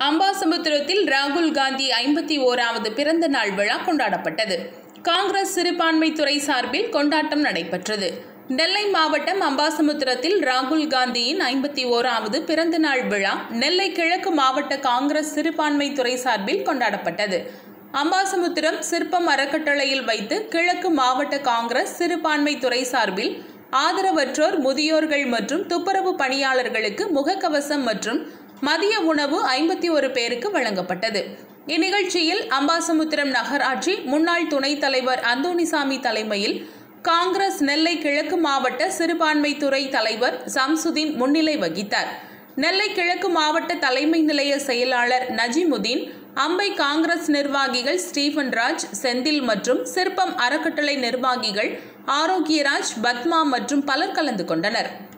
அம்பாசமுத்திரத்தில் ராகுல் காந்தி ஐம்பத்தி ஓராவது பிறந்த நாள் விழா கொண்டாடப்பட்டது காங்கிரஸ் சிறுபான்மை துறை சார்பில் கொண்டாட்டம் நடைபெற்றது நெல்லை மாவட்டம் அம்பாசமுத்திரத்தில் ராகுல் காந்தியின் ஐம்பத்தி ஓராவது பிறந்த நாள் விழா நெல்லை கிழக்கு மாவட்ட காங்கிரஸ் சிறுபான்மை துறை சார்பில் கொண்டாடப்பட்டது அம்பாசமுத்திரம் சிற்பம் அறக்கட்டளையில் வைத்து கிழக்கு மாவட்ட காங்கிரஸ் சிறுபான்மை துறை சார்பில் ஆதரவற்றோர் முதியோர்கள் மற்றும் துப்புரவு பணியாளர்களுக்கு முகக்கவசம் மற்றும் மதிய உணவு ஐம்பத்தி ஒரு பேருக்கு வழங்கப்பட்டது இந்நிகழ்ச்சியில் அம்பாசமுத்திரம் நகராட்சி முன்னாள் துணைத் தலைவர் அந்தோணிசாமி தலைமையில் காங்கிரஸ் நெல்லை கிழக்கு மாவட்ட சிறுபான்மை துறை தலைவர் சம்சுதீன் முன்னிலை வகித்தார் நெல்லை கிழக்கு மாவட்ட தலைமை நிலைய செயலாளர் நஜிமுதீன் அம்பை காங்கிரஸ் நிர்வாகிகள் ஸ்டீபன் ராஜ் செந்தில் மற்றும் சிற்பம் அறக்கட்டளை நிர்வாகிகள் ஆரோக்கியராஜ் பத்மா மற்றும் பலர் கலந்து கொண்டனர்